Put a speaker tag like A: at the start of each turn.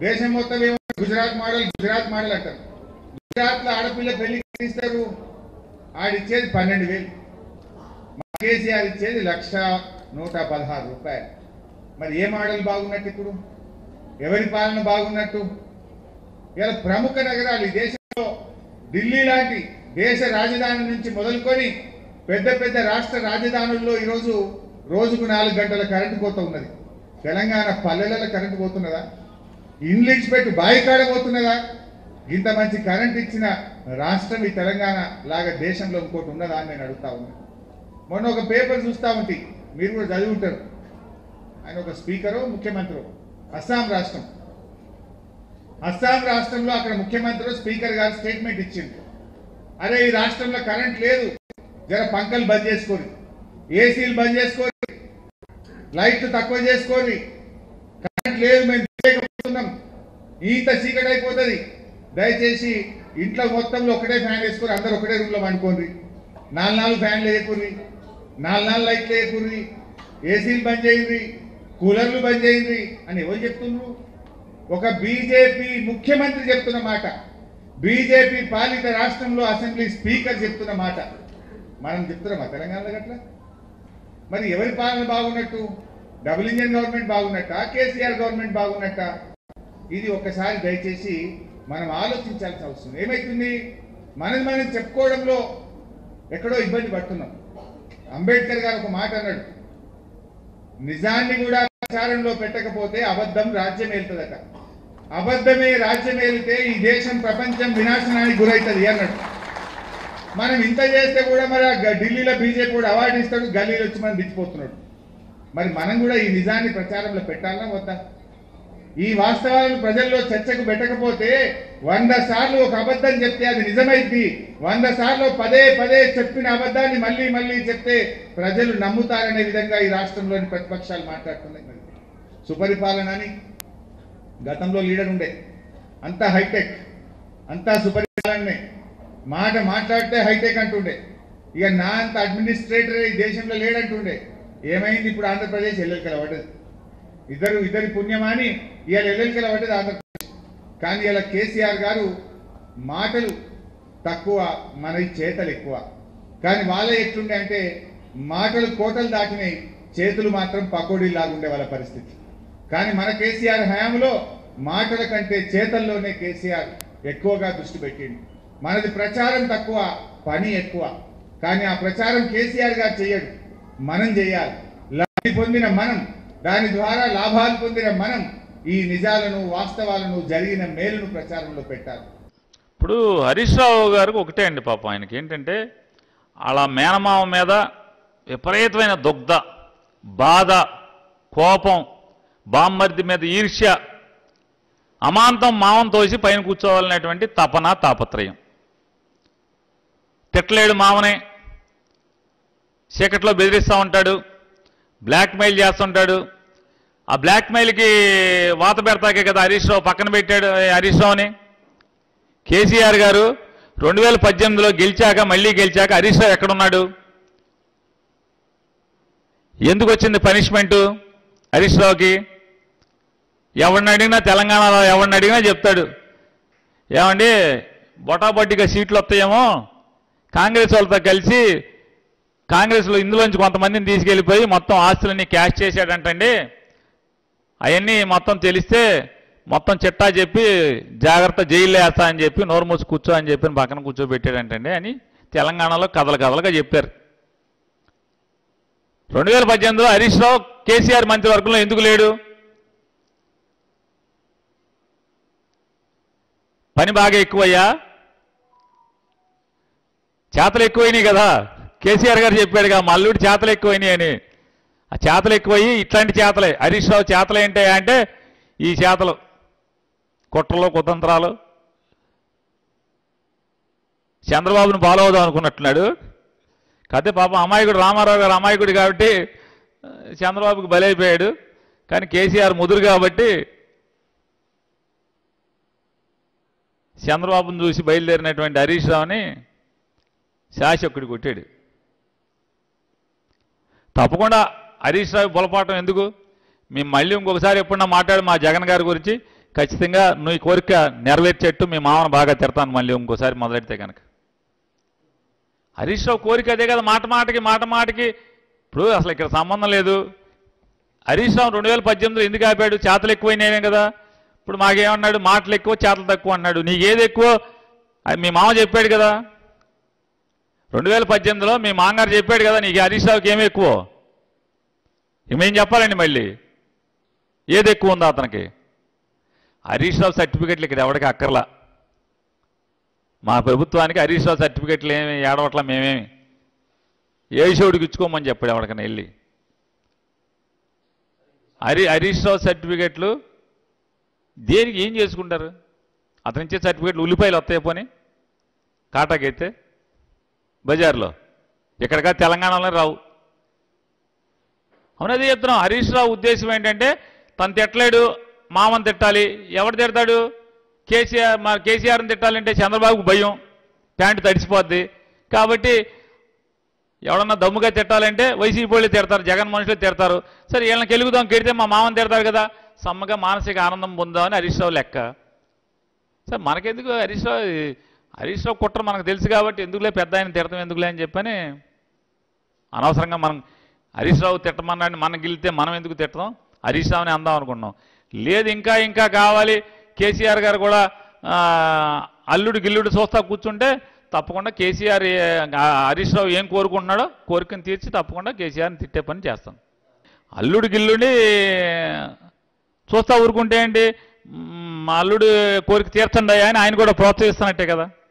A: దేశం మొత్తం ఏమో గుజరాత్ మోడల్ గుజరాత్ మోడల్ అంటారు గుజరాత్ లో ఆడపిల్ల పెళ్లి ఇస్తారు ఆడిచ్చేది పన్నెండు వేలు మా కేసీఆర్ ఇచ్చేది లక్ష నూట పదహారు రూపాయలు మరి ఏ మోడల్ బాగున్నట్టు ఇప్పుడు ఎవరి పాలన బాగున్నట్టు ఇలా ప్రముఖ నగరాలు ఈ దేశంలో ఢిల్లీ లాంటి దేశ రాజధాని నుంచి మొదలుకొని పెద్ద పెద్ద రాష్ట్ర రాజధానుల్లో ఈరోజు రోజుకు నాలుగు గంటల కరెంటు కోత ఉన్నది తెలంగాణ పల్లెలలో కరెంటు పోతున్నదా ఇంగ్లీష్ పెట్టి బాయి కాడ పోతున్నదా ఇంత మంచి కరెంట్ ఇచ్చిన రాష్ట్రం ఈ తెలంగాణ లాగా దేశంలో ఇంకోటి ఉన్నదా అని నేను అడుగుతా ఉన్నా మొన్న ఒక పేపర్ చూస్తా ఉంటే మీరు కూడా చదివి ఉంటారు ఆయన ఒక స్పీకరు ముఖ్యమంత్రి అస్సాం రాష్ట్రం అస్సాం రాష్ట్రంలో అక్కడ ముఖ్యమంత్రి స్పీకర్ గారు స్టేట్మెంట్ ఇచ్చింది అరే ఈ రాష్ట్రంలో కరెంట్ లేదు జర పంకలు బంద్ చేసుకోరి ఏసీలు బంద్ చేసుకోరి లైట్లు తక్కువ చేసుకోరి కరెంట్ లేదు మేము తీయకపోతున్నాం ఈత చీకటి అయిపోతుంది దయచేసి ఇంట్లో మొత్తంలో ఒకటే ఫ్యాన్ వేసుకొని అందరు ఒకటే రూమ్లో పండుకోండి నాలుగు నాలుగు ఫ్యాన్లు వేయకుర్రి నాలుగు నాలుగు లైట్లు వేయకుర్రి ఏసీలు బంద్ చేయండి కూలర్లు బంద్ చేయండి అని ఎవరు చెప్తున్నారు ఒక బీజేపీ ముఖ్యమంత్రి చెప్తున్న మాట బీజేపీ పాలిత రాష్ట్రంలో అసెంబ్లీ స్పీకర్ చెప్తున్న మాట మనం చెప్తున్నామా తెలంగాణలో గట్లా మరి ఎవరి పాలన బాగున్నట్టు డబుల్ ఇంజన్ గవర్నమెంట్ బాగున్నట్ట కేసీఆర్ గవర్నమెంట్ బాగున్నట్ట ఇది ఒక్కసారి దయచేసి మనం ఆలోచించాల్సిన అవసరం ఏమైతుంది మనది మనం చెప్పుకోవడంలో ఎక్కడో ఇబ్బంది పడుతున్నాం అంబేద్కర్ గారు ఒక మాట అన్నాడు నిజాన్ని కూడా ప్రచారంలో పెట్టకపోతే అబద్ధం రాజ్యం వెళ్తుందట అబద్ధమే రాజ్యం వెళ్తే ఈ దేశం ప్రపంచం వినాశనానికి గురవుతుంది అన్నాడు మనం ఇంత చేస్తే కూడా మరి ఆ గ- ఢిల్లీలో బీజేపీ కూడా అవార్డు ఇస్తాడు గల్లీలో వచ్చి మనం దిచ్చిపోతున్నాడు మరి మనం కూడా ఈ నిజాన్ని ప్రచారంలో పెట్టాలన్నా వద్దా ఈ వాస్తవాలను ప్రజల్లో చర్చకు పెట్టకపోతే వంద సార్లు ఒక అబద్ధం చెప్తే అది నిజమైంది వంద సార్లు పదే పదే చెప్పిన అబద్ధాన్ని మళ్ళీ మళ్ళీ చెప్తే ప్రజలు నమ్ముతారనే విధంగా ఈ రాష్ట్రంలోని ప్రతిపక్షాలు మాట్లాడుతున్నాయి మరి సుపరిపాలన అని గతంలో లీడర్ ఉండే అంతా హైటెక్ అంతా సుపరిపాలనే మాట మాట్లాడితే హైటెక్ అంటుండే ఇక నా అంత అడ్మినిస్ట్రేటర్ ఈ దేశంలో లేడంటుండే ఏమైంది ఇప్పుడు ఆంధ్రప్రదేశ్ ఎల్లెలకల పడ్డది ఇద్దరు ఇద్దరి పుణ్యమాని ఇవాళ ఎల్లెలకల పడ్డది ఆంధ్రప్రదేశ్ కానీ ఇలా కేసీఆర్ గారు మాటలు తక్కువ మన చేతలు ఎక్కువ కానీ వాళ్ళ ఎట్లుండే అంటే మాటలు కోటలు దాటినాయి చేతులు మాత్రం పకోడీలాగా ఉండే వాళ్ళ పరిస్థితి కానీ మన కేసీఆర్ హయాంలో మాటల కంటే చేతల్లోనే కేసీఆర్ ఎక్కువగా దృష్టి పెట్టింది మనది ప్రచారం తక్కువ పని ఎక్కువ కానీ ఆ ప్రచారం కేసీఆర్ గారు చేయడు మనం చేయాలి లబ్ధి పొందిన మనం దాని ద్వారా లాభాలు పొందిన మనం ఈ నిజాలను వాస్తవాలను జరిగిన మేలును ప్రచారంలో పెట్టాలి
B: ఇప్పుడు హరీష్ రావు గారికి ఒకటే అండి పాపం ఆయనకి ఏంటంటే అలా మేనమామ మీద విపరీతమైన దుగ్ధ బాధ కోపం బామ్మర్ది మీద ఈర్ష్య అమాంతం మావం తోసి పైన కూర్చోవాలనేటువంటి తపన తాపత్రయం తిట్టలేడు మామనే చీకట్లో బెదిరిస్తూ ఉంటాడు బ్లాక్మెయిల్ చేస్తుంటాడు ఆ బ్లాక్మెయిల్కి వాత పెడతాకే కదా హరీష్ రావు పక్కన పెట్టాడు ఏ హరీష్ రావుని కేసీఆర్ గారు రెండు వేల పద్దెనిమిదిలో గెలిచాక మళ్ళీ గెలిచాక హరీష్ రావు ఎక్కడున్నాడు ఎందుకు వచ్చింది పనిష్మెంటు హరీష్ రావుకి ఎవరిని అడిగినా తెలంగాణలో ఎవరిని అడిగినా చెప్తాడు ఏమండి బొటాబొట్టిగా సీట్లు వస్తాయేమో కాంగ్రెస్ వాళ్ళతో కలిసి కాంగ్రెస్లో ఇందులోంచి కొంతమందిని తీసుకెళ్ళిపోయి మొత్తం ఆస్తులన్నీ క్యాష్ చేశాడంటండి అవన్నీ మొత్తం తెలిస్తే మొత్తం చిట్టా చెప్పి జాగ్రత్త జైల్లో వేస్తా అని చెప్పి నోరు మూసి కూర్చో అని చెప్పి పక్కన కూర్చోబెట్టాడంటండి అని తెలంగాణలో కథలు కథలుగా చెప్పారు రెండు వేల పద్దెనిమిదిలో హరీష్ రావు కేసీఆర్ మంత్రివర్గంలో ఎందుకు లేడు పని బాగా ఎక్కువయ్యా చేతలు ఎక్కువైనాయి కదా కేసీఆర్ గారు చెప్పాడుగా మల్లుడి చేతలు ఎక్కువైనాయి అని ఆ చేతలు ఎక్కువయ్యి ఇట్లాంటి చేతలే హరీష్ రావు చేతలు ఏంటి అంటే ఈ చేతలు కుట్రలు కుతంత్రాలు చంద్రబాబును ఫాలో అవుదాం అనుకున్నట్టున్నాడు కాకపోతే పాపం అమాయకుడు రామారావు గారు అమాయకుడు కాబట్టి ఆ, చంద్రబాబుకి బలైపోయాడు కానీ కేసీఆర్ ముదురు కాబట్టి చంద్రబాబును చూసి బయలుదేరినటువంటి హరీష్ రావుని శాసకుడు కొట్టాడు తప్పకుండా హరీష్ రావు పొలపాటం ఎందుకు మేము మళ్ళీ ఇంకొకసారి ఎప్పుడన్నా మాట్లాడి మా జగన్ గారి గురించి ఖచ్చితంగా నువ్వు ఈ కోరిక నెరవేర్చేట్టు మీ మామను బాగా తిడతాను మళ్ళీ ఇంకోసారి మొదలెడితే కనుక హరీష్ రావు కోరిక అదే కదా మాట మాటకి మాట మాటకి ఇప్పుడు అసలు ఇక్కడ సంబంధం లేదు హరీష్ రావు రెండు వేల పద్దెనిమిదిలో ఎందుకు ఆపాడు చేతలు ఎక్కువైనాయనే కదా ఇప్పుడు మాకేమన్నాడు మాటలు ఎక్కువ చేతలు తక్కువ అన్నాడు నీకేది ఎక్కువ అది మీ మామ చెప్పాడు కదా రెండు వేల పద్దెనిమిదిలో మీ మామగారు చెప్పాడు కదా నీకు హరీష్ రావుకి ఏమి ఎక్కువ ఇక మేం చెప్పాలండి మళ్ళీ ఏది ఎక్కువ ఉందో అతనికి హరీష్ రావు సర్టిఫికెట్లు ఇక్కడ ఎవరికి అక్కర్లా మా ప్రభుత్వానికి హరీష్ రావు సర్టిఫికెట్లు ఏమి ఏడవట్లా మేమేమి ఏషోడికి ఇచ్చుకోమని చెప్పాడు ఎవరికైనా వెళ్ళి హరి హరీష్ రావు సర్టిఫికెట్లు దేనికి ఏం చేసుకుంటారు అతను ఇచ్చే సర్టిఫికెట్లు ఉల్లిపాయలు వస్తాయి పోని కాటాకైతే బజార్లో ఇక్కడికా తెలంగాణలో రావు అవునది చెప్తున్నాం హరీష్ రావు ఉద్దేశం ఏంటంటే తను తిట్టలేడు మామని తిట్టాలి ఎవడు తిడతాడు కేసీఆర్ మా కేసీఆర్ని తిట్టాలంటే చంద్రబాబుకు భయం ప్యాంటు తడిసిపోద్ది కాబట్టి ఎవడన్నా దమ్ముగా తిట్టాలంటే వైసీపీ వాళ్ళు తిడతారు జగన్ మనుషులు తిడతారు సరే వీళ్ళని కెలుగుదాం కెడితే మా మామని తిడతారు కదా సమ్మగా మానసిక ఆనందం పొందామని హరీష్ రావు లెక్క సార్ మనకెందుకు హరీష్ రావు హరీష్ రావు కుట్ర మనకు తెలుసు కాబట్టి ఎందుకులే పెద్ద ఆయన తిడతాం ఎందుకులే అని చెప్పని అనవసరంగా మనం హరీష్ రావు తిట్టమన్నాడు మనం గెలితే మనం ఎందుకు తిట్టడం హరీష్ రావుని అందాం అనుకున్నాం లేదు ఇంకా ఇంకా కావాలి కేసీఆర్ గారు కూడా ఆ, అల్లుడు గిల్లుడు చూస్తా కూర్చుంటే తప్పకుండా కేసీఆర్ ఏ- ఆ, హరీష్ రావు ఏం కోరుకుంటున్నాడో కోరికను తీర్చి తప్పకుండా కేసీఆర్ని తిట్టే పని చేస్తాం అల్లుడు గిల్లుడి చూస్తా ఊరుకుంటే ఏంటి మ్, మా అల్లుడు కోరిక తీర్చండి అని ఆయన కూడా ప్రోత్సహిస్తున్నట్టే కదా